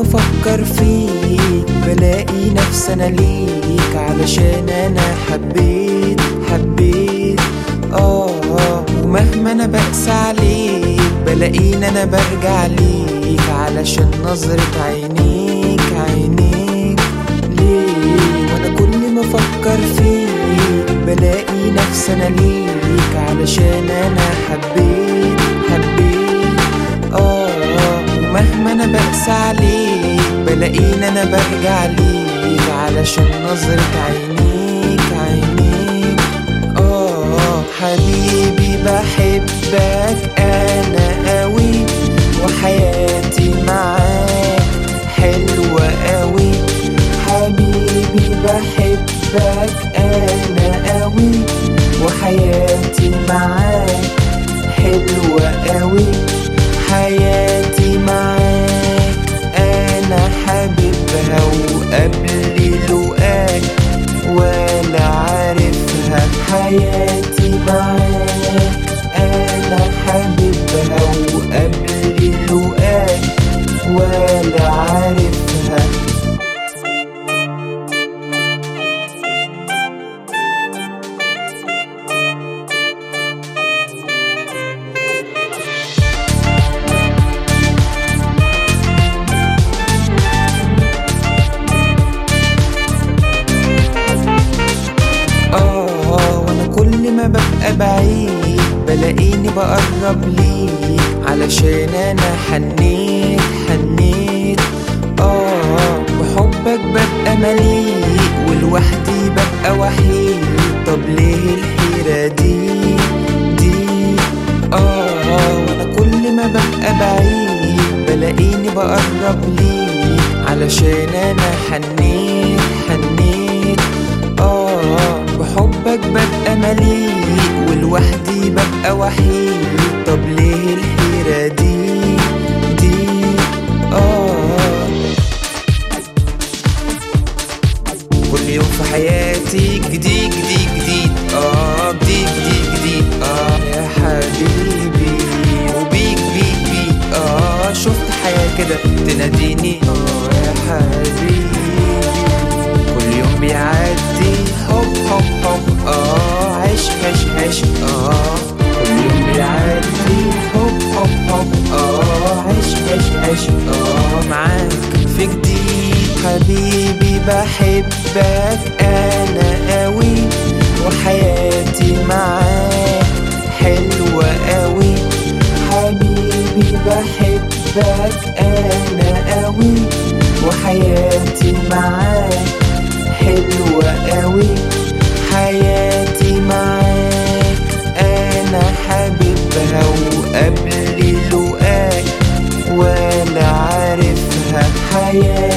افكر فيك بلاقي نفسي انا ليك علشان انا حبيت حبيت اه ومهما انا بقسى عليك بلاقيني انا برجع ليك علشان نظرة عينيك عينيك ليه وانا كل ما افكر فيك بلاقي نفسي انا ليك علشان انا حبيت حبيت اه ومهما انا بقسى عليك بلاقيني انا برجع ليك علشان نظرة عينيك عينيك اه حبيبي بحبك انا قوي وحياتي معاك حلوة قوي حبيبي بحبك انا قوي وحياتي معاك حلوة قوي حياتي معاك انا حبيبها وقبل لقاك ولا عارفها حياتي معاك انا حبيبها وقبل لقاك ولا عارفها اه وانا كل ما ببقى بعيد بلاقيني بقرب ليك علشان انا حنيت حنيت اه بحبك ببقى مليء ولوحدي ببقى وحيد طب ليه الحيرة دي دي اه وانا كل ما ببقى بعيد بلاقيني بقرب ليك علشان انا حنيت حنيت اه بحبك ببقى مليء ولوحدي ببقى وحيد طب ليه الحيرة دي دي اه كل يوم في حياتي جديد جديد جديد اه جديد جديد جديد اه يا حبيبي وبيك بيك بيك اه شفت حياة كده تناديني اه يا حبيبي كل يوم بيعدي هوب هوب هوب اه عيش عيش عيش اه كل يوم بيعدي هوب هوب هوب اه عيش عيش عيش اه معاك في جديد حبيبي بحبك انا قوي وحياتي معاك حلوة قوي حبيبي بحبك انا قوي وحياتي معاك حلوة قوي حياتي معاك انا حبيبها وقبل لقاك ولا عارفها حياتي